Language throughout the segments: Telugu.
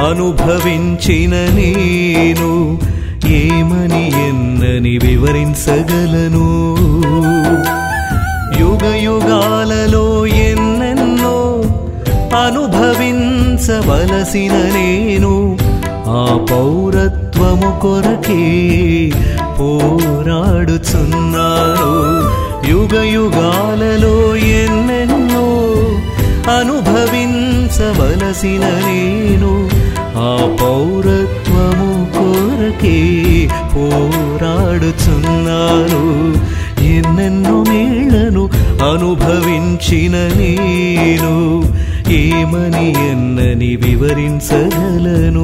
అనుభవించిన నేను ఏమని ఎన్నని వివరించగలను యుగ యుగాలలో ఎన్నెన్నో అనుభవించవలసిన నేను ఆ పౌరత్వము కొరకే పోరాడుచున్నాను యుగ యుగాలలో ఎన్నెన్నో అనుభవించవలసిన నేను ఆ పౌరత్వము కొరకే పోరాడుచున్నాను ఎన్నెన్నో మేళ్లను అనుభవించిన నేను ఏమని ఎన్నని వివరించగలను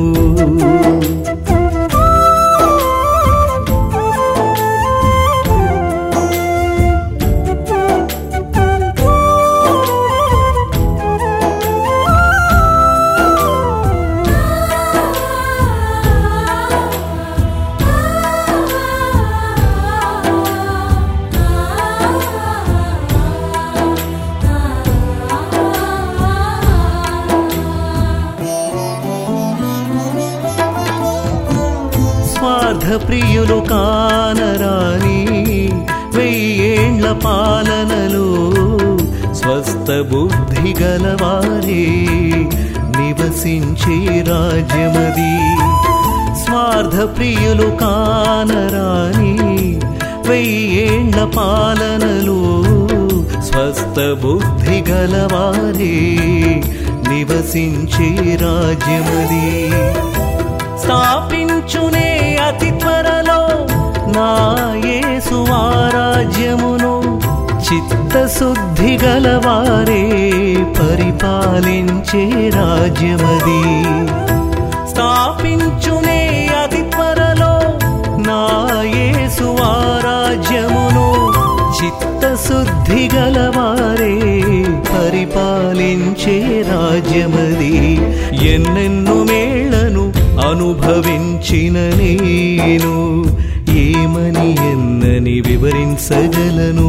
స్వార్థ ప్రియులు కానరాని వెయ్యేండ్ల పాలనలో స్వస్థ బుద్ధి గలవారే నివసించే రాజ్యమది స్వార్థ ప్రియులు కానరాని వెయ్యేండ్ల పాలనలో స్వస్థ బుద్ధి గలవారే నివసించే రాజ్యమది స్థాపించునే అతి త్వరలో నా యేసు రాజ్యమును చిత్తశుద్ధి గలవారే పరిపాలించే రాజ్యమది స్థాపించునే అతి త్వరలో నా యేసు రాజ్యమును చిత్తశుద్ధి గలవారే పరిపాలించే రాజ్యమది ఎన్నెన్నో మేళ్లను అనుభవించిన నేను ఏమని ఎన్నని వివరించగలను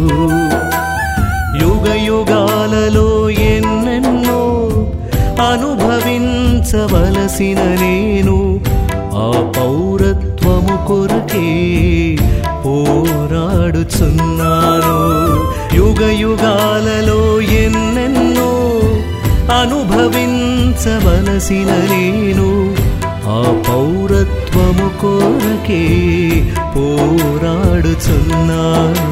యుగ యుగాలలో ఎన్నెన్నో అనుభవించవలసిన నేను ఆ పౌరత్వము కొరకే పోరాడుచున్నాను యుగ యుగాలలో ఎన్నెన్నో అనుభవించవలసిన నేను ఆ పౌరత్వము కొరకే పోరాడుచున్నాను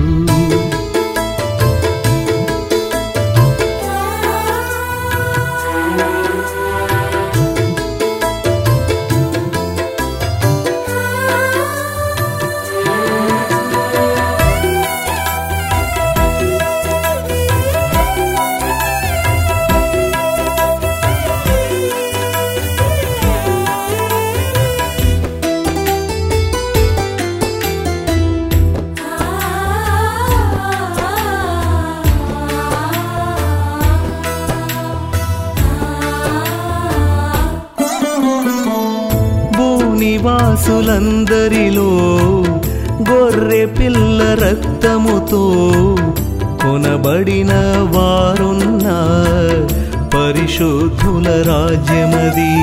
భూనివాసులందరిలో గొర్రె పిల్ల రక్తముతో కొనబడిన వారున్న పరిశుద్ధుల రాజ్యమది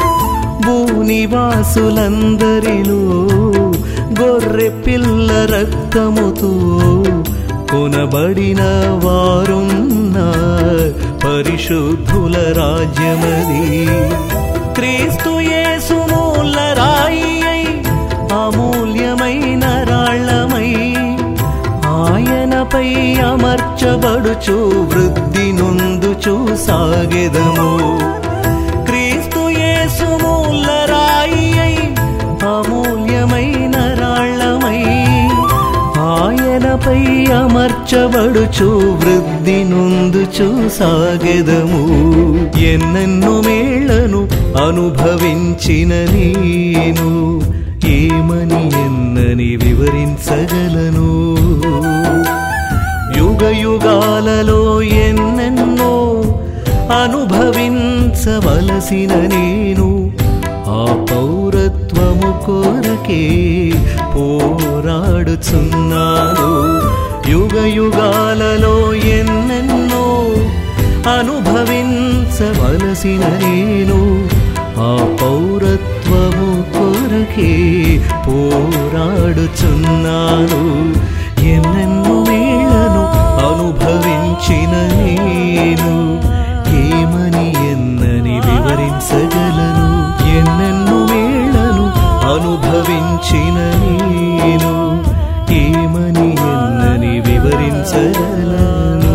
భూనివాసులందరిలో గొర్రె పిల్ల రక్తముతో కొనబడిన వారున్న పరిశుద్ధుల రాజ్యమది క్రీస్తు యేసుమూల రాయి అయి అమూల్యమైన రాళ్ళమై ఆయనపై అమర్చబడుచు వృద్ధి నొందుచు సాగెదము క్రీస్తు యేసుమూల రాయి అయి అమూల్యమైన రాళ్ళమై ఆయనపై అమర్చబడుచు వృద్ధి నొందుచు సాగెదము ఎన్నెన్నో మేళ్లను అనుభవించిన నేను ఏమని ఎన్నని వివరించగలను యుగ యుగాలలో ఎన్నెన్నో అనుభవించవలసిన నేను ఆ పౌరత్వము కొరకే పోరాడుచున్నాను యుగ యుగాలలో ఎన్నెన్నో అనుభవించవలసిన నేను విన్నాను ఎన్నెన్నో మేళ్లను అనుభవించిన నేను ఏమని ఎన్నని వివరించగలను ఎన్నెన్నో మేళ్లను అనుభవించిన నేను ఏమని ఎన్నని వివరించగలను